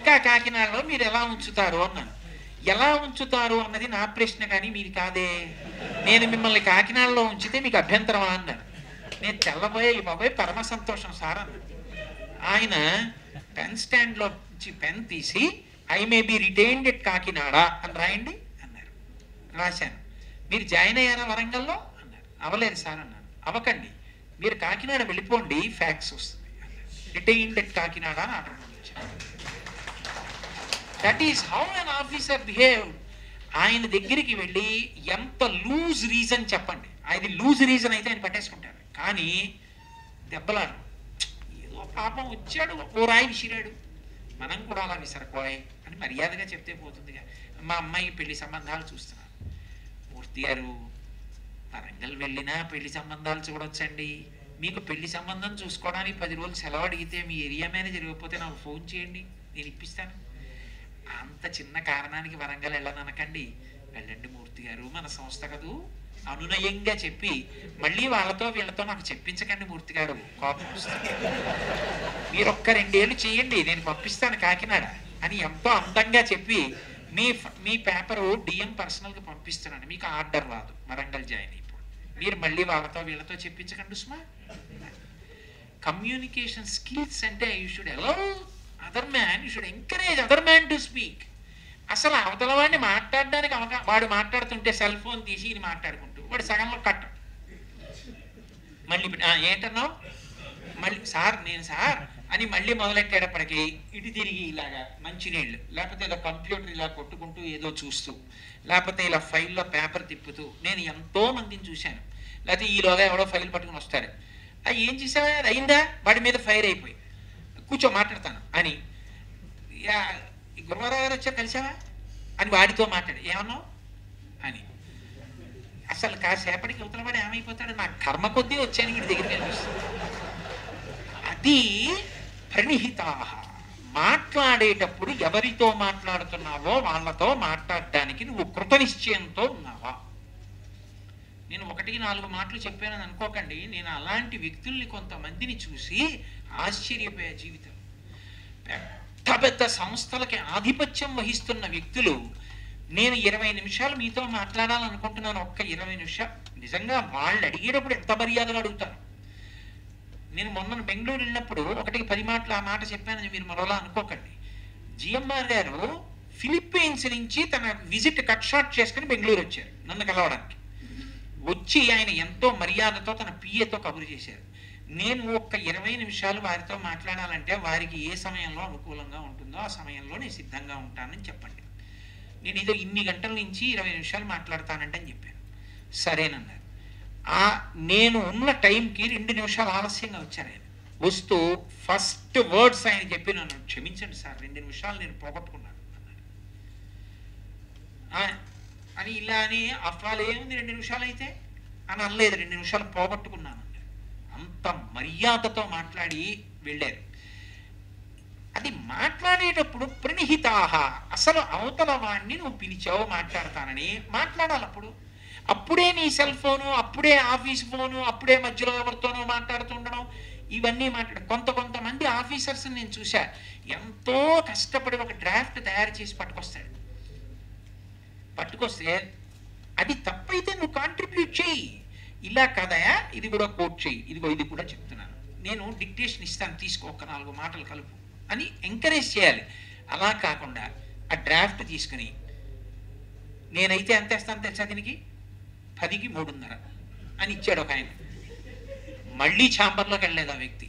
ఇంకా కాకినాడలో మీరు ఎలా ఉంచుతారు అన్నాను ఎలా ఉంచుతారు అన్నది నా ప్రశ్న కానీ మీది కాదే నేను మిమ్మల్ని కాకినాడలో ఉంచితే మీకు అభ్యంతరమా అన్నాను నేను తెల్లబోయే ఈ బాబాయ్ పరమ సంతోషం సార్ అన్నాను ఆయన పెన్ స్టాండ్లో నుంచి పెన్ తీసి I may be retained at Kakinada అని రాయండి అన్నారు రాశాను మీరు జాయిన్ అయ్యారా వరంగల్లో అన్నారు అవలేదు సార్ అన్నాను అవకండి మీరు కాకినాడ వెళ్ళిపోండి ఫ్యాక్స్ వస్తుంది రిటైన్డ్ ఎట్ కాకినాడ అని ఆర్డర్ పంపించాను that is how an officer behave ఆయన దగ్గరికి వెళ్ళి ఎంత లూజ్ రీజన్ చెప్పండి అది లూజ్ రీజన్ అయితే ఆయన పట్టేసుకుంటారు కానీ దెబ్బలాడు ఏదో పాపం వచ్చాడు ఓ రాయి విసిరాడు మనం కూడా అలా విసరకోయ్ అని మర్యాదగా చెప్తే పోతుందిగా మా అమ్మాయి పెళ్లి సంబంధాలు చూస్తున్నాను మూర్తి గారు వరంగల్ వెళ్ళినా పెళ్లి సంబంధాలు చూడొచ్చండి మీకు పెళ్లి సంబంధం చూసుకోవడానికి పది రోజులు సెలవు అడిగితే మీ ఏరియా మేనేజర్ ఇవ్వకపోతే నాకు ఫోన్ చేయండి నేను ఇప్పిస్తాను అంత చిన్న కారణానికి వరంగల్ వెళ్ళననకండి వెళ్ళండి మూర్తి గారు మన సంస్థ కదూ అనునయంగా చెప్పి మళ్ళీ వాళ్ళతో వీళ్ళతో నాకు చెప్పించకండి మూర్తి గారు కోపం వస్తుంది మీరు ఒక్క రెండేళ్ళు చేయండి నేను పంపిస్తాను కాకినాడ అని ఎంతో అందంగా చెప్పి మీ ఫ- మీ పేపరు డిఎం పర్సనల్గా పంపిస్తున్నాను మీకు ఆర్డర్ రాదు వరంగల్ జాయిన్ అయిపోయి మీరు మళ్ళీ వాళ్ళతో వీళ్ళతో చెప్పించకండి సుమా కమ్యూనికేషన్ స్కిల్స్ అంటే you should allow other man you should encourage other man to speak అసలు అవతల వాడిని మాట్లాడడానికి అవకా వాడు మాట్లాడుతుంటే సెల్ ఫోన్ తీసి ఇది మాట్లాడుకుంటూ వాడు సగంలో కట్ట మళ్ళీ ఇప్పుడు, "ఆ, ఏంటన్నావు మళ్ళీ సార్ నేను సార్ అని మళ్ళీ మొదలెట్టేటప్పటికి ఇటు తిరిగి ఇలాగా మంచినీళ్ళు లేకపోతే ఇలా కంప్యూటర్ ఇలా కొట్టుకుంటూ ఏదో చూస్తూ లేకపోతే ఇలా ఫైల్లో పేపర్ తిప్పుతూ నేను ఎంతో మందిని చూశాను లేకపోతే ఈలోగా ఎవడో ఫైల్ పట్టుకుని వస్తారు అది ఏం చేసావా అది అయిందా వాడి మీద ఫైర్ అయిపోయి కూర్చో మాట్లాడతాను అని "యా, ఈ గురువారావు గారు వచ్చారు కలిసావా అని వాడితో మాట్లాడి ఏమన్నావు అని అసలు కాసేపటికి అవతల వాడు ఏమైపోతాడు నా కర్మ కొద్దీ వచ్చాను వీడి దగ్గరికి అనిపిస్తుంది అది ప్రణిహితా మాట్లాడేటప్పుడు ఎవరితో మాట్లాడుతున్నావో వాళ్ళతో మాట్లాడడానికి నువ్వు కృతనిశ్చయంతో ఉన్నావా నేను ఒకటికి నాలుగు మాటలు చెప్పానని అనుకోకండి నేను అలాంటి వ్యక్తుల్ని కొంతమందిని చూసి ఆశ్చర్యపోయే జీవితం పెద్ద పెద్ద సంస్థలకి ఆధిపత్యం వహిస్తున్న వ్యక్తులు నేను ఇరవై నిమిషాలు మీతో మాట్లాడాలనుకుంటున్నాను ఒక్క ఇరవై నిమిషాలు నిజంగా వాళ్ళు అడిగేటప్పుడు ఎంత మర్యాదగా అడుగుతాను నేను మొన్న బెంగళూరు వెళ్ళినప్పుడు ఒకటికి పది మాటలు ఆ మాట చెప్పానని మీరు మరోలా అనుకోకండి జిఎంఆర్ గారు ఫిలిప్పీన్స్ నుంచి తన విజిట్ కట్ షాట్ చేసుకుని బెంగళూరు వచ్చారు నన్ను కలవడానికి వచ్చి ఆయన ఎంతో మర్యాదతో తన పిఏతో కబురు చేశారు నేను ఒక్క ఇరవై నిమిషాలు వారితో మాట్లాడాలంటే వారికి ఏ సమయంలో అనుకూలంగా ఉంటుందో ఆ సమయంలో నేను సిద్ధంగా ఉంటానని చెప్పండి నేను ఏదో ఇన్ని గంటల నుంచి ఇరవై నిమిషాలు మాట్లాడతానంటే అని చెప్పాను సరేనన్నారు ఆ నేను ఉన్న టైంకి రెండు నిమిషాలు ఆలస్యంగా వచ్చారు ఆయన వస్తూ ఫస్ట్ వర్డ్స్ ఆయన చెప్పి నన్ను క్షమించండి సార్ రెండు నిమిషాలు నేను పోగొట్టుకున్నాను అన్నాడు "ఆ, అని ఇలా అని అఫ్రాలు ఏముంది రెండు నిమిషాలు అయితే అని అనలేదు రెండు నిమిషాలు పోగొట్టుకున్నాను అన్నాడు. అంత మర్యాదతో మాట్లాడి వెళ్ళారు అది మాట్లాడేటప్పుడు ప్రణిహితాహ అసలు అవతల వాడిని నువ్వు పిలిచావు మాట్లాడతానని మాట్లాడాలి అప్పుడు అప్పుడే నీ సెల్ ఫోను అప్పుడే ఆఫీస్ ఫోను అప్పుడే మధ్యలో ఎవరితోనో మాట్లాడుతుండడం ఇవన్నీ మాట్లాడ కొంత కొంతమంది ఆఫీసర్స్ నేను చూశా ఎంతో కష్టపడి ఒక డ్రాఫ్ట్ తయారు చేసి పట్టుకొస్తాడు పట్టుకొస్తే అది తప్పైతే నువ్వు కాంట్రిబ్యూట్ చేయి ఇలా కదయా ఇది కూడా కోట్ చేయి ఇదిగో ఇది కూడా చెప్తున్నాను నేను డిక్టేషన్ ఇస్తాను తీసుకో ఒక నాలుగు మాటలు కలుపు అని ఎంకరేజ్ చేయాలి అలా కాకుండా ఆ డ్రాఫ్ట్ తీసుకుని నేనైతే ఎంత ఇస్తాను తెలుసా దీనికి పదికి మూడున్నర అని ఇచ్చాడు ఒక ఆయన మళ్ళీ ఛాంబర్లోకి వెళ్ళలేదు ఆ వ్యక్తి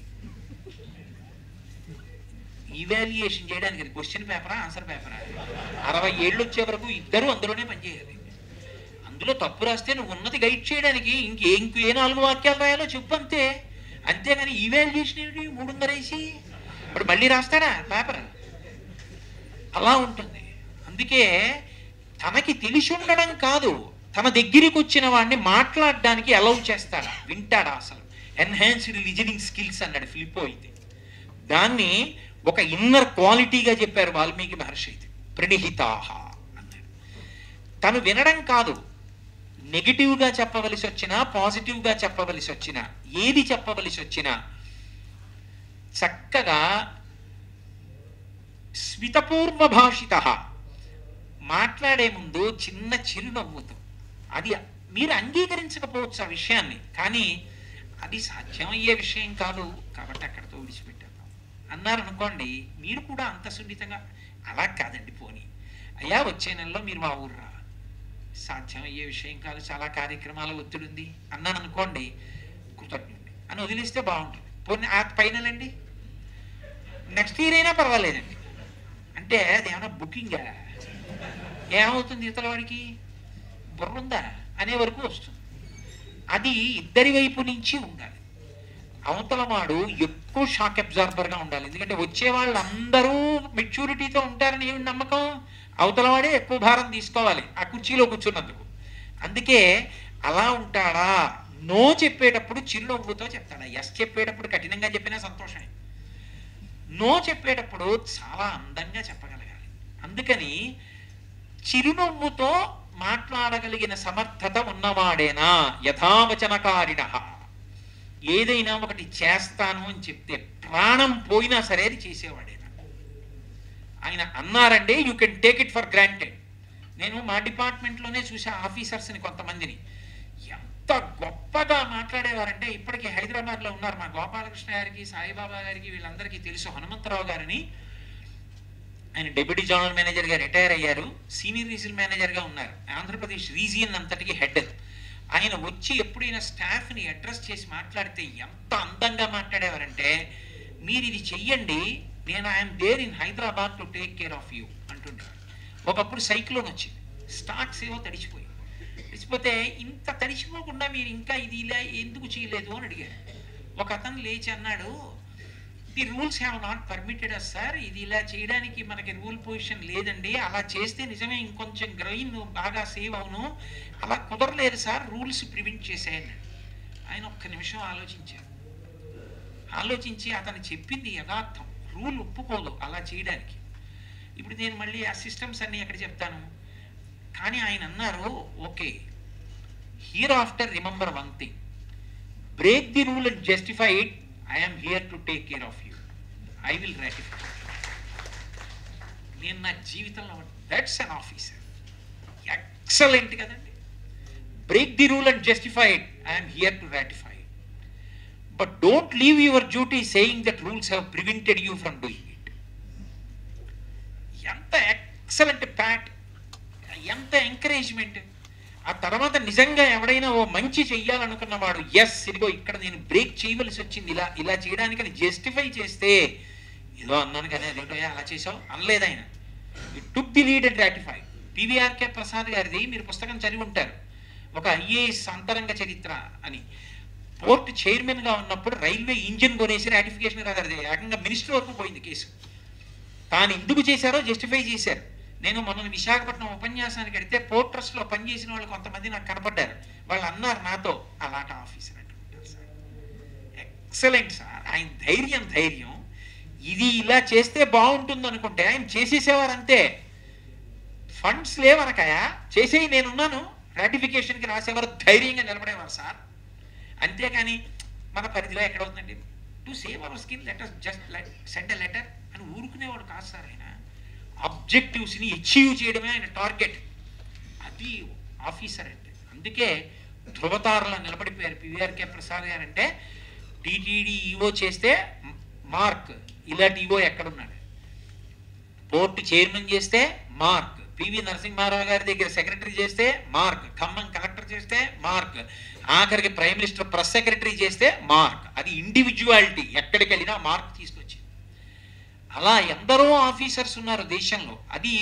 ఇవాల్యుయేషన్ చేయడానికి క్వశ్చన్ పేపరా ఆన్సర్ పేపరా అరవై ఏళ్ళు వచ్చే వరకు ఇద్దరు అందులోనే పనిచేయాలి అందులో తప్పు రాస్తే నువ్వు ఉన్నది గైడ్ చేయడానికి ఇంకే ఇంకే నాలుగు వాక్యాలు రాయాలో చెప్పు అంతే అంతేగాని ఈవాల్యుయేషన్ ఏమిటి మూడున్నర వేసి ఇప్పుడు మళ్ళీ రాస్తాడా పేపర్ అలా ఉంటుంది అందుకే తనకి తెలిసి ఉండడం కాదు తన దగ్గరికి వచ్చిన వాడిని మాట్లాడడానికి అలౌ చేస్తాడా వింటాడా అసలు ఎన్హాన్స్డ్ లిజనింగ్ స్కిల్స్ అన్నాడు ఫిలిపో అయితే దాన్ని ఒక ఇన్నర్ క్వాలిటీగా చెప్పారు వాల్మీకి మహర్షి అయితే ప్రణిహితాహ అన్నాడు తను వినడం కాదు నెగిటివ్గా చెప్పవలసి వచ్చినా పాజిటివ్గా చెప్పవలసి వచ్చినా ఏది చెప్పవలసి వచ్చినా చక్కగా స్మితపూర్వ భాషిత మాట్లాడే ముందు చిన్న చిరునవ్వుతో అది మీరు అంగీకరించకపోవచ్చు ఆ విషయాన్ని కానీ అది సాధ్యమయ్యే విషయం కాదు కాబట్టి అక్కడితో విడిచిపెట్టేద్దాం అన్నారు అనుకోండి మీరు కూడా అంత సున్నితంగా అలా కాదండి పోనీ అయ్యా వచ్చే నెలలో మీరు మా ఊరు రా సాధ్యమయ్యే విషయం కాదు చాలా కార్యక్రమాల ఒత్తిడి ఉంది అన్నాను అనుకోండి కృతజ్ఞుడి అని వదిలేస్తే బాగుంటుంది పోనీ ఆ పైనలండి నెక్స్ట్ ఇయర్ అయినా పర్వాలేదండి అంటే అది ఏమైనా బుకింగా ఏమవుతుంది ఇతల వాడికి బుర్ర ఉందా అనే వరకు వస్తుంది అది ఇద్దరి వైపు నుంచి ఉండాలి అవతల వాడు ఎక్కువ షాక్ అబ్జార్బర్గా ఉండాలి ఎందుకంటే వచ్చే వాళ్ళందరూ మెచ్యూరిటీతో ఉంటారని ఏమి నమ్మకం అవతల వాడే ఎక్కువ భారం తీసుకోవాలి ఆ కుర్చీలో కూర్చున్నందుకు అందుకే అలా ఉంటాడా నో చెప్పేటప్పుడు చిరునవ్వుతో చెప్తాడా ఎస్ చెప్పేటప్పుడు కఠినంగా చెప్పినా సంతోషమే నో చెప్పేటప్పుడు చాలా అందంగా చెప్పగలగాలి అందుకని చిరునవ్వుతో మాట్లాడగలిగిన సమర్థత ఉన్నవాడేనా యథావచనకారిణ ఏదైనా ఒకటి చేస్తాను అని చెప్తే ప్రాణం పోయినా సరే అది చేసేవాడేనా ఆయన అన్నారంటే you can take it for granted నేను మా డిపార్ట్మెంట్లోనే చూసా ఆఫీసర్స్ని కొంతమందిని ఎంత గొప్పగా మాట్లాడేవారంటే ఇప్పటికీ హైదరాబాద్లో ఉన్నారు మా గోపాలకృష్ణ గారికి సాయిబాబా గారికి వీళ్ళందరికీ తెలుసు హనుమంతరావు గారిని ఆయన డెప్యూటీ జనరల్ మేనేజర్గా రిటైర్ అయ్యారు సీనియర్ రీజనల్ మేనేజర్గా ఉన్నారు ఆంధ్రప్రదేశ్ రీజియన్ అంతటికి హెడ్ ఆయన వచ్చి ఎప్పుడైనా స్టాఫ్ని అడ్రస్ చేసి మాట్లాడితే ఎంత అందంగా మాట్లాడేవారంటే మీరు ఇది చెయ్యండి నేను I'm there in Hyderabad to take care of you అంటుండేవారు ఒకప్పుడు సైక్లోన్ వచ్చింది స్టాక్స్ ఏవో తడిచిపోయి తడిచిపోతే ఇంత తడిచిపోకుండా మీరు ఇంకా ఇది ఇలా ఎందుకు చేయలేదు అని అడిగారు ఒక అతను లేచి అన్నాడు the rules have not permitted us sir ఇది ఇలా చేయడానికి మనకి రూల్ పొజిషన్ లేదండి అలా చేస్తే నిజమే ఇంకొంచెం గ్రెయిన్ బాగా సేవ్ అవును అలా కుదరలేదు సార్ రూల్స్ ప్రివెంట్ చేసేయండి ఆయన ఒక్క నిమిషం ఆలోచించారు ఆలోచించి అతను చెప్పింది యథార్థం రూల్ ఒప్పుకోదు అలా చేయడానికి ఇప్పుడు నేను మళ్ళీ ఆ సిస్టమ్స్ అన్ని ఎక్కడ చెప్తాను కానీ ఆయన అన్నారు okay hereafter remember one thing break the rule and justify it I'm here to take care of you I will ratify నేను నా జీవితంలో దట్స్ అన్ ఆఫీసర్ ఎక్సలెంట్ కదండి break the rule and justify it I'm here to ratify it but don't leave your duty saying that rules have prevented you from doing it ఎంత excellent pat ఎంత encouragement ఆ తర్వాత నిజంగా ఎవడైనా ఓ మంచి చెయ్యాలనుకున్నవాడు yes ఇదిగో ఇక్కడ నేను బ్రేక్ చేయవలసి వచ్చింది ఇలా ఇలా చేయడానికి జస్టిఫై చేస్తే ఏదో అన్నాను కానీ అదేంటో అలా చేసావు అనలేదు ఆయన took the lead and ratify PVRK Prasad గారిది మీరు పుస్తకం చదివి ఉంటారు ఒక ఐఏఎస్ అంతరంగ చరిత్ర అని పోర్ట్ చైర్మన్గా ఉన్నప్పుడు రైల్వే ఇంజిన్ కొనేసి రాటిఫికేషన్ రాదు ఏకంగా మినిస్టర్ వరకు పోయింది కేసు తాను ఎందుకు చేశారో జస్టిఫై చేశారు నేను మొన్న విశాఖపట్నం ఉపన్యాసానికి వెడితే పోర్ట్ ట్రస్ట్లో పనిచేసిన వాళ్ళు కొంతమంది నాకు కనపడ్డారు వాళ్ళు అన్నారు నాతో అలాంటి ఆఫీసర్ అంటున్నారు సార్ ఎక్సలెంట్ సార్ ఆయన ధైర్యం ధైర్యం ఇది ఇలా చేస్తే బాగుంటుంది అనుకుంటే ఆయన చేసేసేవారు అంతే ఫండ్స్ లేవనకాయ చేసేయి నేనున్నాను రాటిఫికేషన్కి రాసేవారు ధైర్యంగా నిలబడేవారు సార్ అంతేకాని మన పరిధిలో ఎక్కడవుతుందండి to save our skin letter just send a letter అని ఊరుకునేవాడు కాదు సార్ ఆయన అబ్జెక్టివ్స్ని అచీవ్ చేయడమే ఆయన టార్గెట్ అది ఆఫీసర్ అంటే అందుకే ధృవతారలో నిలబడిపోయారు పివిఆర్కే ప్రసాద్ గారు అంటే టీటీడీ ఈవో చేస్తే మార్క్ ఇలాంటి ఈవో ఎక్కడున్నాడు పోర్టు చైర్మన్ చేస్తే మార్క్ పివి నరసింహారావు గారి దగ్గర సెక్రటరీ చేస్తే మార్క్ ఖమ్మం కలెక్టర్ చేస్తే మార్క్ ఆఖరికి ప్రైమ్ మినిస్టర్ ప్రెస్ సెక్రటరీ చేస్తే మార్క్ అది ఇండివిజువాలిటీ ఎక్కడికి వెళ్ళినా మార్క్ తీసుకొచ్చింది అలా ఎందరో ఆఫీసర్స్ ఉన్నారు దేశంలో అది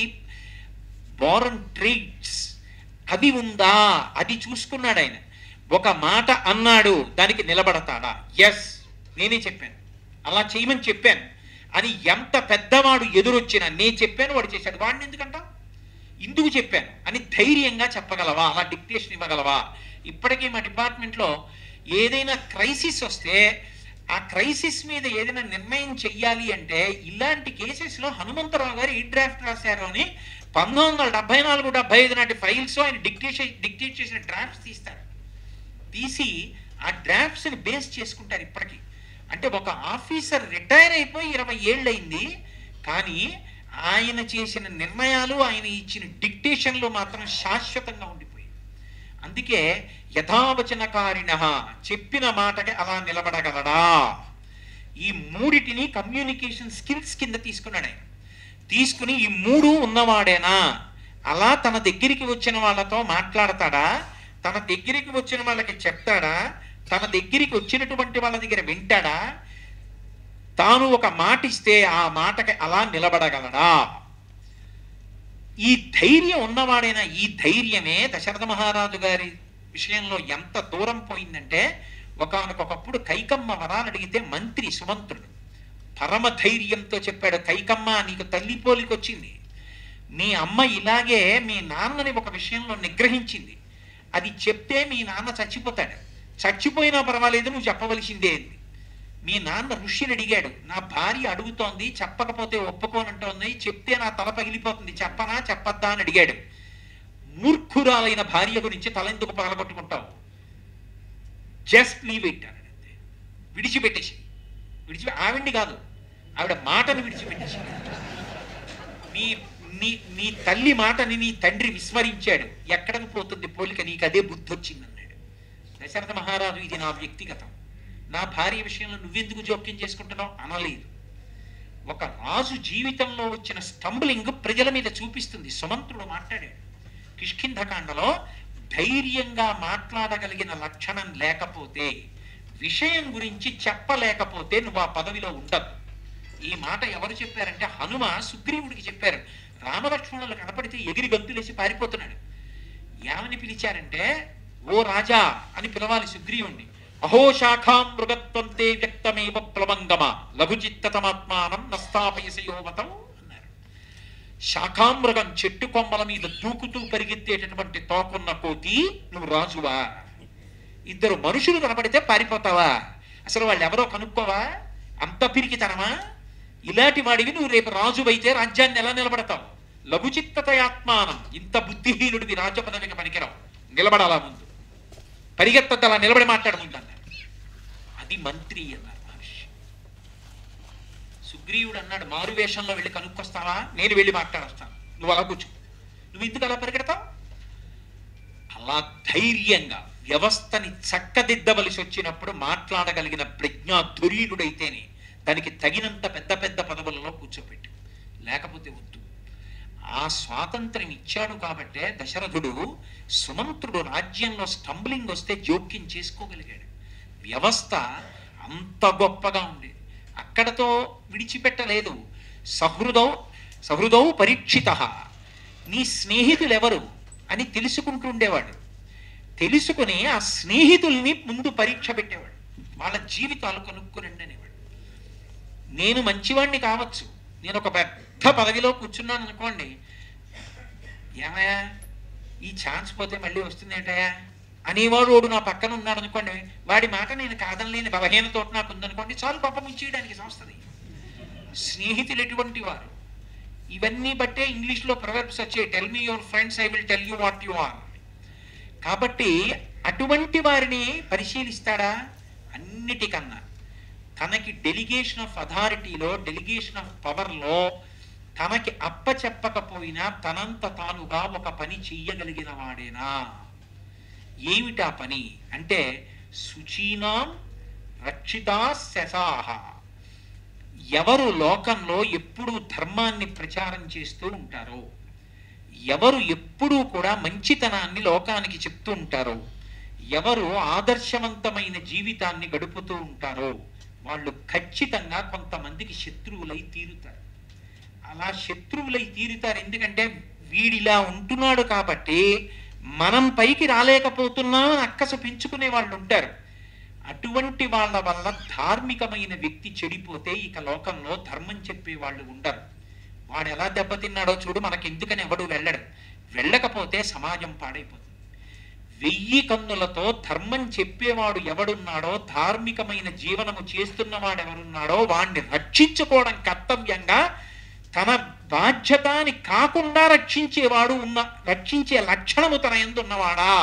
బోరన్ ట్రీట్స్ అది ఉందా అది చూసుకున్నాడు ఆయన ఒక మాట అన్నాడు దానికి నిలబడతాడా ఎస్ నేనే చెప్పాను అలా చేయమని చెప్పాను అని ఎంత పెద్దవాడు ఎదురొచ్చినా నేను చెప్పాను వాడు చేశాడు వాడిని ఎందుకంట ఇందుకు చెప్పాను అని ధైర్యంగా చెప్పగలవా అలా డిక్టేషన్ ఇవ్వగలవా ఇప్పటికీ మా డిపార్ట్మెంట్లో ఏదైనా క్రైసిస్ వస్తే ఆ క్రైసిస్ మీద ఏదైనా నిర్ణయం చెయ్యాలి అంటే ఇలాంటి కేసెస్లో హనుమంతరావు గారు ఈ డ్రాఫ్ట్ రాశారు అని పంతొమ్మిది వందల డెబ్బై నాలుగు డెబ్బై ఐదు నాటి ఫైల్స్ ఆయన డిక్టేషన్ డిక్టేట్ చేసిన డ్రాఫ్ట్స్ తీస్తారు తీసి ఆ డ్రాఫ్ట్స్ని బేస్ చేసుకుంటారు ఇప్పటికీ అంటే ఒక ఆఫీసర్ రిటైర్ అయిపోయి ఇరవై ఏళ్ళు అయింది కానీ ఆయన చేసిన నిర్ణయాలు ఆయన ఇచ్చిన డిక్టేషన్లు మాత్రం శాశ్వతంగా ఉండిపోయాయి అందుకే యథావచనకారిణ చెప్పిన మాటకి అలా నిలబడగలడా ఈ మూడిటిని కమ్యూనికేషన్ స్కిల్స్ కింద తీసుకున్నాడు ఆయన తీసుకుని ఈ మూడు ఉన్నవాడేనా అలా తన దగ్గరికి వచ్చిన వాళ్ళతో మాట్లాడతాడా తన దగ్గరికి వచ్చిన వాళ్ళకి చెప్తాడా తన దగ్గరికి వచ్చినటువంటి వాళ్ళ దగ్గర వింటాడా తాను ఒక మాట ఇస్తే ఆ మాటకి అలా నిలబడగలడా ఈ ధైర్యం ఉన్నవాడైనా ఈ ధైర్యమే దశరథ మహారాజు గారి విషయంలో ఎంత దూరం పోయిందంటే ఒకనకొకప్పుడు కైకమ్మ వరాలు అడిగితే మంత్రి సుమంత్రుడు పరమ ధైర్యంతో చెప్పాడు కైకమ్మ నీకు తల్లి పోలికొచ్చింది మీ అమ్మ ఇలాగే మీ నాన్నని ఒక విషయంలో నిగ్రహించింది అది చెప్తే మీ నాన్న చచ్చిపోతాడు చచ్చిపోయినా పర్వాలేదు నువ్వు చెప్పవలసిందే అంది మీ నాన్న ఋషిని అడిగాడు నా భార్య అడుగుతోంది చెప్పకపోతే ఒప్పుకోనంటోంది చెప్తే నా తల పగిలిపోతుంది చెప్పనా చెప్పద్దా అని అడిగాడు మూర్ఖురాలైన భార్య గురించి తల ఎందుకు పగలగొట్టుకుంటావు జస్ట్ లీవ్ ఇట్ అన్నాడు అంతే విడిచిపెట్టేసి విడిచి ఆవిడ్ని కాదు ఆవిడ మాటను విడిచిపెట్టేసి నీ నీ నీ తల్లి మాటని నీ తండ్రి విస్మరించాడు ఎక్కడికి పోతుంది పోలిక నీకు అదే బుద్ధి వచ్చిందన్నాడు దశరథ మహారాజు ఇది నా వ్యక్తిగతం నా భార్య విషయంలో నువ్వెందుకు జోక్యం చేసుకుంటున్నావు అనలేదు ఒక రాజు జీవితంలో వచ్చిన స్టంబ్లింగ్ ప్రజల మీద చూపిస్తుంది సుమంత్రుడు మాట్లాడాడు కిష్కింధకాండలో ధైర్యంగా మాట్లాడగలిగిన లక్షణం లేకపోతే విషయం గురించి చెప్పలేకపోతే నువ్వు ఆ పదవిలో ఉండదు ఈ మాట ఎవరు చెప్పారంటే హనుమ సుగ్రీవుడికి చెప్పారు రామలక్ష్మణులు కనపడితే ఎగిరి గంతులేసి పారిపోతున్నాడు ఏమని పిలిచారంటే ఓ రాజా అని పిలవాలి సుగ్రీవుణ్ణి అహో శాఖాం మృగత్వంతే వ్యక్తమేవ ప్లవంగమ లఘుచిత్తతమాత్మానం నస్తాపయసయోమతం అన్నారు శాఖామృగం చెట్టు కొమ్మల మీద దూకుతూ పరిగెత్తేటటువంటి తోకున్న కోతి నువ్వు రాజువా ఇద్దరు మనుషులు కనపడితే పారిపోతావా అసలు వాళ్ళు ఎవరో కనుక్కోవా అంత పిరికితనమా ఇలాంటి వాడివి నువ్వు రేపు రాజువైతే రాజ్యాన్ని ఎలా నిలబడతావు లఘుచిత్తతయాత్మానం ఇంత బుద్ధిహీనుడివి రాజ్య పదవికి పనికిరావు నిలబడాలా ముందు పరిగెత్తద్దు అలా నిలబడి మాట్లాడు ముందు అన్నారు అది మంత్రి అన్నారు మహర్షి సుగ్రీవుడు అన్నాడు మారు వేషంలో వెళ్ళి కనుక్కొస్తావా నేను వెళ్ళి మాట్లాడొస్తాను నువ్వు అలా కూర్చో నువ్వు ఎందుకు అలా పరిగెడతావు అలా ధైర్యంగా వ్యవస్థని చక్కదిద్దవలసి వచ్చినప్పుడు మాట్లాడగలిగిన ప్రజ్ఞాధురీనుడైతేనే దానికి తగినంత పెద్ద పెద్ద పదవులలో కూర్చోబెట్టు లేకపోతే వద్దు ఆ స్వాతంత్రం ఇచ్చాడు కాబట్టే దశరథుడు సుమంత్రుడు రాజ్యంలో స్టంబ్లింగ్ వస్తే జోక్యం చేసుకోగలిగాడు వ్యవస్థ అంత గొప్పగా ఉండేది అక్కడతో విడిచిపెట్టలేదు సహృదౌ సహృదౌ పరీక్షిత నీ స్నేహితులు ఎవరు అని తెలుసుకుంటూ ఉండేవాడు తెలుసుకుని ఆ స్నేహితుల్ని ముందు పరీక్ష పెట్టేవాడు వాళ్ళ జీవితాలు కనుక్కునండి అనేవాడు నేను మంచివాణ్ణి కావచ్చు నేను ఒక పెద్ద పదవిలో కూర్చున్నాను అనుకోండి ఏమయ్యా ఈ ఛాన్స్ పోతే మళ్ళీ వస్తుంది ఏంటయ్యా అనేవాడు వాడు నా పక్కన ఉన్నాడు అనుకోండి వాడి మాట నేను కాదనలేని బలహీనతో నాకు ఉందనుకోండి చాలు పాపం ఇచ్చేయడానికి సంస్థది స్నేహితులు ఎటువంటి వారు ఇవన్నీ బట్టే ఇంగ్లీష్లో ప్రొవర్బ్స్ వచ్చే tell me your friends I will tell you what you are కాబట్టి అటువంటి వారిని పరిశీలిస్తాడా అన్నిటికన్నా తనకి డెలిగేషన్ ఆఫ్ అథారిటీలో డెలిగేషన్ ఆఫ్ పవర్లో తనకి అప్పచెప్పకపోయినా తనంత తానుగా ఒక పని చెయ్యగలిగిన వాడేనా ఏమిటా పని అంటే శుచీనాం రక్షితా శశాహ ఎవరు లోకంలో ఎప్పుడూ ధర్మాన్ని ప్రచారం చేస్తూ ఉంటారో ఎవరు ఎప్పుడూ కూడా మంచితనాన్ని లోకానికి చెప్తూ ఉంటారో ఎవరు ఆదర్శవంతమైన జీవితాన్ని గడుపుతూ ఉంటారో వాళ్ళు ఖచ్చితంగా కొంతమందికి శత్రువులై తీరుతారు అలా శత్రువులై తీరుతారు ఎందుకంటే వీడిలా ఉంటున్నాడు కాబట్టి మనం పైకి రాలేకపోతున్నాం అని అక్కసు పెంచుకునే వాళ్ళు ఉంటారు అటువంటి వాళ్ళ వల్ల ధార్మికమైన వ్యక్తి చెడిపోతే ఇక లోకంలో ధర్మం చెప్పే వాళ్ళు ఉండరు వాడు ఎలా దెబ్బతిన్నాడో చూడు మనకి ఎందుకని ఎవడు వెళ్ళడు వెళ్ళకపోతే సమాజం పాడైపోతుంది వెయ్యి కన్నులతో ధర్మం చెప్పేవాడు ఎవడున్నాడో ధార్మికమైన జీవనము చేస్తున్నవాడు ఎవరున్నాడో వాణ్ణి రక్షించుకోవడం కర్తవ్యంగా తన బాధ్యత అని కాకుండా రక్షించేవాడు ఉన్న రక్షించే లక్షణము తన ఎందున్నవాడా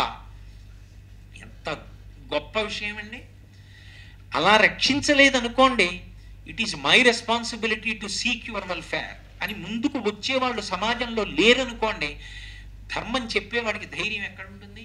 ఎంత గొప్ప విషయం అండి అలా రక్షించలేదనుకోండి it is my responsibility to seek your welfare అని ముందుకు వచ్చేవాళ్ళు సమాజంలో లేరనుకోండి ధర్మం చెప్పేవాడికి ధైర్యం ఎక్కడ ఉంటుంది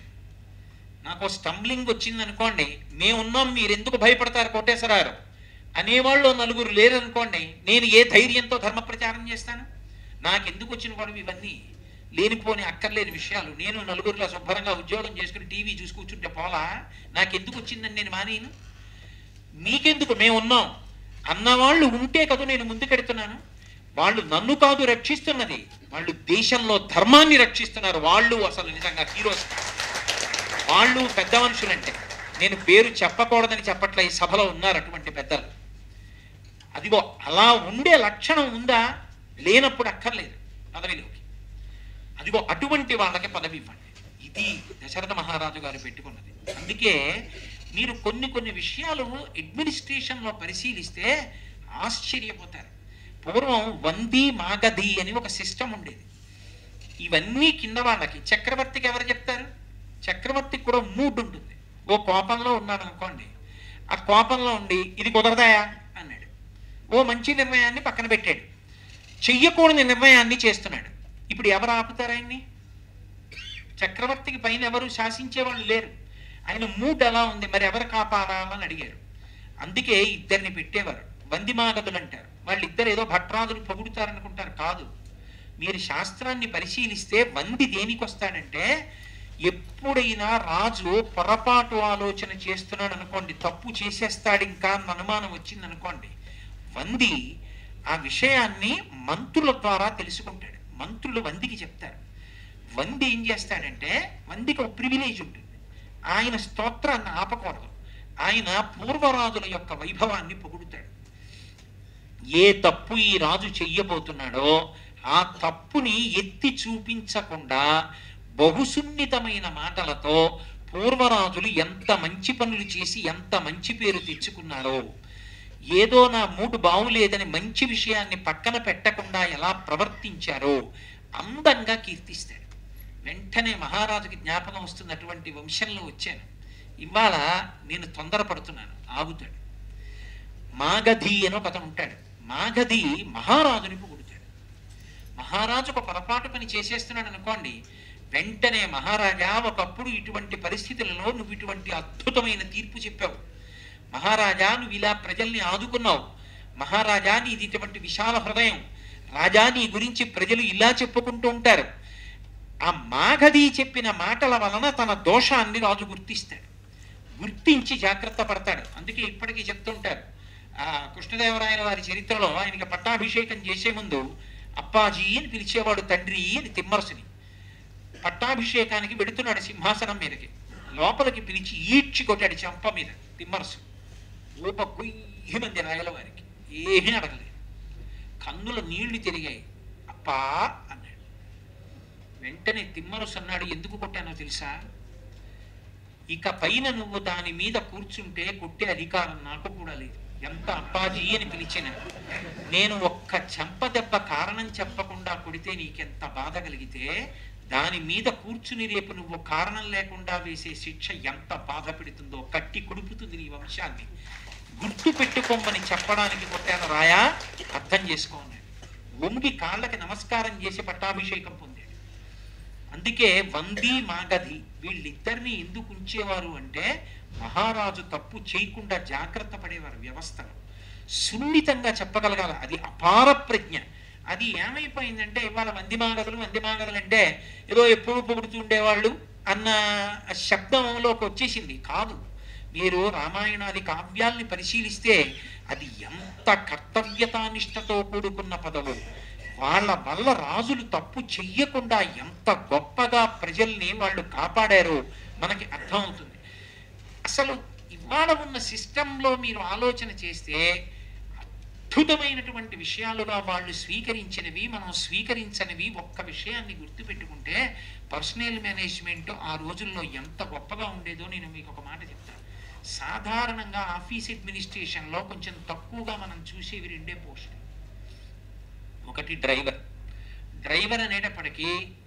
నాకు స్టంబ్లింగ్ వచ్చింది అనుకోండి మేమున్నాం మీరు ఎందుకు భయపడతారు కోటేశ్వరారు అనేవాళ్ళు నలుగురు లేరనుకోండి నేను ఏ ధైర్యంతో ధర్మ ప్రచారం చేస్తాను నాకెందుకు వచ్చిన వాడు ఇవన్నీ లేనిపోని అక్కర్లేని విషయాలు నేను నలుగురిలో శుభ్రంగా ఉద్యోగం చేసుకుని టీవీ చూసి కూర్చుంటే పోలా నాకెందుకు వచ్చిందని నేను మానేను మీకెందుకు మేము ఉన్నాం అన్నవాళ్ళు ఉంటే కదా నేను ముందుకెడుతున్నాను వాళ్ళు నన్ను కాదు రక్షిస్తున్నది వాళ్ళు దేశంలో ధర్మాన్ని రక్షిస్తున్నారు వాళ్ళు అసలు నిజంగా హీరోస్ వాళ్ళు పెద్ద మనుషులంటే నేను పేరు చెప్పకూడదని చెప్పట్లే ఈ సభలో ఉన్నారు అటువంటి పెద్దలు అదిగో అలా ఉండే లక్షణం ఉందా లేనప్పుడు అక్కర్లేదు పదవిలోకి అదిగో అటువంటి వాళ్ళకి పదవి ఇవ్వండి ఇది దశరథ మహారాజు గారు పెట్టుకున్నది అందుకే మీరు కొన్ని కొన్ని విషయాలు అడ్మినిస్ట్రేషన్లో పరిశీలిస్తే ఆశ్చర్యపోతారు పూర్వం వంది మాగధి అని ఒక సిస్టమ్ ఉండేది ఇవన్నీ కింద వాళ్ళకి చక్రవర్తికి ఎవరు చెప్తారు చక్రవర్తికి కూడా మూడ్ ఉంటుంది ఓ కోపంలో ఉన్నాడు అనుకోండి ఆ కోపంలో ఉండి ఇది కుదరదాయా అన్నాడు ఓ మంచి నిర్ణయాన్ని పక్కన పెట్టాడు చెయ్యకూడని నిర్ణయాన్ని చేస్తున్నాడు ఇప్పుడు ఎవరు ఆపుతారు ఆయన్ని చక్రవర్తికి పైన ఎవరు శాసించేవాళ్ళు లేరు ఆయన మూడ్ ఎలా ఉంది మరి ఎవరు కాపాడాలని అడిగారు అందుకే ఇద్దరిని పెట్టేవారు వందిమాగదులు అంటారు వాళ్ళిద్దరు ఏదో భట్రాదులు పొగుడుతారనుకుంటారు కాదు మీరు శాస్త్రాన్ని పరిశీలిస్తే వంది దేనికి వస్తాడంటే ఎప్పుడైనా రాజు పొరపాటు ఆలోచన చేస్తున్నాడు అనుకోండి తప్పు చేసేస్తాడు ఇంకా అన్న అనుమానం వచ్చింది అనుకోండి వంది ఆ విషయాన్ని మంత్రుల ద్వారా తెలుసుకుంటాడు మంత్రులు వందికి చెప్తారు వంది ఏం చేస్తాడంటే వందికి ఒక ప్రివిలేజ్ ఉంటుంది ఆయన స్తోత్రాన్ని ఆపకూడదు ఆయన పూర్వరాజుల యొక్క వైభవాన్ని పొగుడుతాడు ఏ తప్పు ఈ రాజు చెయ్యబోతున్నాడో ఆ తప్పుని ఎత్తి చూపించకుండా బహుసున్నితమైన మాటలతో పూర్వరాజులు ఎంత మంచి పనులు చేసి ఎంత మంచి పేరు తెచ్చుకున్నారో ఏదో నా మూడు బావులేదని మంచి విషయాన్ని పక్కన పెట్టకుండా ఎలా ప్రవర్తించారో అందంగా కీర్తిస్తాడు వెంటనే మహారాజుకి జ్ఞాపకం వస్తున్నటువంటి వంశంలో వచ్చాను ఇవాళ నేను తొందరపడుతున్నాను ఆగుతాడు మాగధి అని ఒక అతను ఉంటాడు మాగధి మహారాజుని పొగుడుతాడు మహారాజు ఒక పొరపాటు పని చేసేస్తున్నాడు అనుకోండి వెంటనే మహారాజా ఒకప్పుడు ఇటువంటి పరిస్థితులలో నువ్వు ఇటువంటి అద్భుతమైన తీర్పు చెప్పావు మహారాజా నువ్వు ఇలా ప్రజల్ని ఆదుకున్నావు మహారాజా నీది ఇటువంటి విశాల హృదయం రాజా నీ గురించి ప్రజలు ఇలా చెప్పుకుంటూ ఉంటారు ఆ మాగధి చెప్పిన మాటల వలన తన దోషాన్ని రాజు గుర్తిస్తాడు గుర్తించి జాగ్రత్త పడతాడు అందుకే ఇప్పటికీ చెప్తుంటారు ఆ కృష్ణదేవరాయల వారి చరిత్రలో ఆయనకి పట్టాభిషేకం చేసే ముందు అప్పాజీ అని పిలిచేవాడు తండ్రి అని తిమ్మరసుని పట్టాభిషేకానికి వెడుతున్నాడు సింహాసనం మీదకి లోపలికి పిలిచి ఈడ్చి కొట్టాడు చెంప మీద తిమ్మరసు ఊప కొయ్యి మంది రాయల వారికి ఏమీ అడగలేదు కన్నుల నీళ్లు తిరిగాయి అప్పా అన్నాడు వెంటనే తిమ్మరసు అన్నాడు ఎందుకు కొట్టానో తెలుసా ఇక పైన నువ్వు దాని మీద కూర్చుంటే కొట్టే అధికారం నాకు కూడా లేదు ఎంత అప్పాజీ అని పిలిచిన నేను ఒక్క చెంప దెబ్బ కారణం చెప్పకుండా కొడితే నీకెంత బాధ కలిగితే దాని మీద కూర్చుని రేపు నువ్వు కారణం లేకుండా వేసే శిక్ష ఎంత బాధ పెడుతుందో కట్టి కొడుపుతుంది నీ వంశాన్ని గుర్తు పెట్టుకోమని చెప్పడానికి కొట్టాను రాయా అర్థం చేసుకోన్నాడు వంగి కాళ్ళకి నమస్కారం చేసి పట్టాభిషేకం పొందాడు అందుకే వంది మాగధి వీళ్ళిద్దరిని ఎందుకు ఉంచేవారు అంటే మహారాజు తప్పు చేయకుండా జాగ్రత్త పడేవారు వ్యవస్థలో సున్నితంగా చెప్పగలగాలి అది అపార ప్రజ్ఞ అది ఏమైపోయిందంటే ఇవాళ వందిమాగదులు వందిమాగదులు అంటే ఏదో ఎప్పుడు పొగుడుతూ ఉండేవాళ్ళు అన్న శబ్దంలోకి వచ్చేసింది కాదు మీరు రామాయణాది కావ్యాల్ని పరిశీలిస్తే అది ఎంత కర్తవ్యతానిష్టతో కూడుకున్న పదవు వాళ్ళ వల్ల రాజులు తప్పు చెయ్యకుండా ఎంత గొప్పగా ప్రజల్ని వాళ్ళు కాపాడారో మనకి అర్థమవుతుంది అసలు ఇవాళ ఉన్న సిస్టంలో మీరు ఆలోచన చేస్తే అద్భుతమైనటువంటి విషయాలుగా వాళ్ళు స్వీకరించినవి మనం స్వీకరించనివి ఒక్క విషయాన్ని గుర్తుపెట్టుకుంటే పర్సనల్ మేనేజ్మెంట్ ఆ రోజుల్లో ఎంత గొప్పగా ఉండేదో నేను మీకు ఒక మాట చెప్తాను సాధారణంగా ఆఫీస్ అడ్మినిస్ట్రేషన్లో కొంచెం తక్కువగా మనం చూసేవి రెండే పోస్టులు ఒకటి డ్రైవర్ డ్రైవర్ అనేటప్పటికీ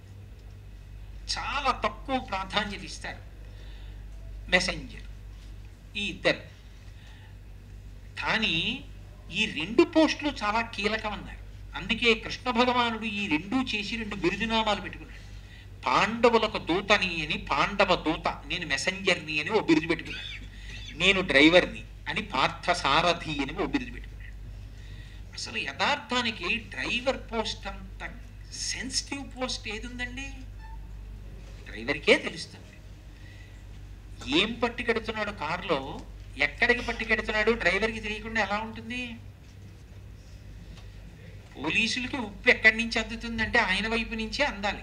చాలా తక్కువ ప్రాధాన్యత ఇస్తారు మెసెంజర్ ఈ ఇద్దరు కానీ ఈ రెండు పోస్టులు చాలా కీలకం అన్నారు అందుకే కృష్ణ భగవానుడు ఈ రెండూ చేసి రెండు బిరుదునామాలు పెట్టుకున్నాడు పాండవులకు దూతని అని పాండవ దూత నేను మెసెంజర్ని అని ఓ బిరుదు పెట్టుకున్నాడు నేను డ్రైవర్ని అని పార్థ సారథి అని ఓ బిరుదు పెట్టుకున్నాడు అసలు యథార్థానికి డ్రైవర్ పోస్ట్ అంత సెన్సిటివ్ పోస్ట్ ఏది ఉందండి డ్రైవర్కే తెలుస్తుంది ఏం పట్టుకెడుతున్నాడు కారులో ఎక్కడికి పట్టుకెడుతున్నాడు డ్రైవర్కి తెలియకుండా ఎలా ఉంటుంది పోలీసులకి ఉప్పు ఎక్కడి నుంచి అందుతుందంటే ఆయన వైపు నుంచే అందాలి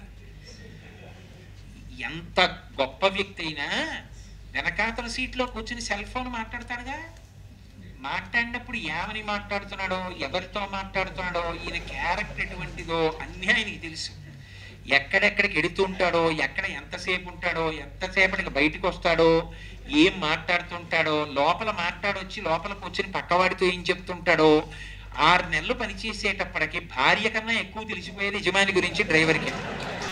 ఎంత గొప్ప వ్యక్తి అయినా వెనకాతల సీట్లో కూర్చుని సెల్ ఫోన్ మాట్లాడతాడుగా మాట్లాడినప్పుడు ఏమని మాట్లాడుతున్నాడో ఎవరితో మాట్లాడుతున్నాడో ఈయన క్యారెక్టర్ ఎటువంటిదో అన్నీ ఆయనకి తెలుసు ఎక్కడెక్కడికి ఎడుతుంటాడో ఎక్కడ ఎంతసేపు ఉంటాడో ఎంతసేపటికి బయటకు వస్తాడో ఏం మాట్లాడుతుంటాడో లోపల మాట్లాడొచ్చి లోపల కూర్చుని పక్కవాడితో ఏం చెప్తుంటాడో ఆరు నెలలు పనిచేసేటప్పటికి భార్య కన్నా ఎక్కువ తెలిసిపోయేది యజమాని గురించి డ్రైవర్కి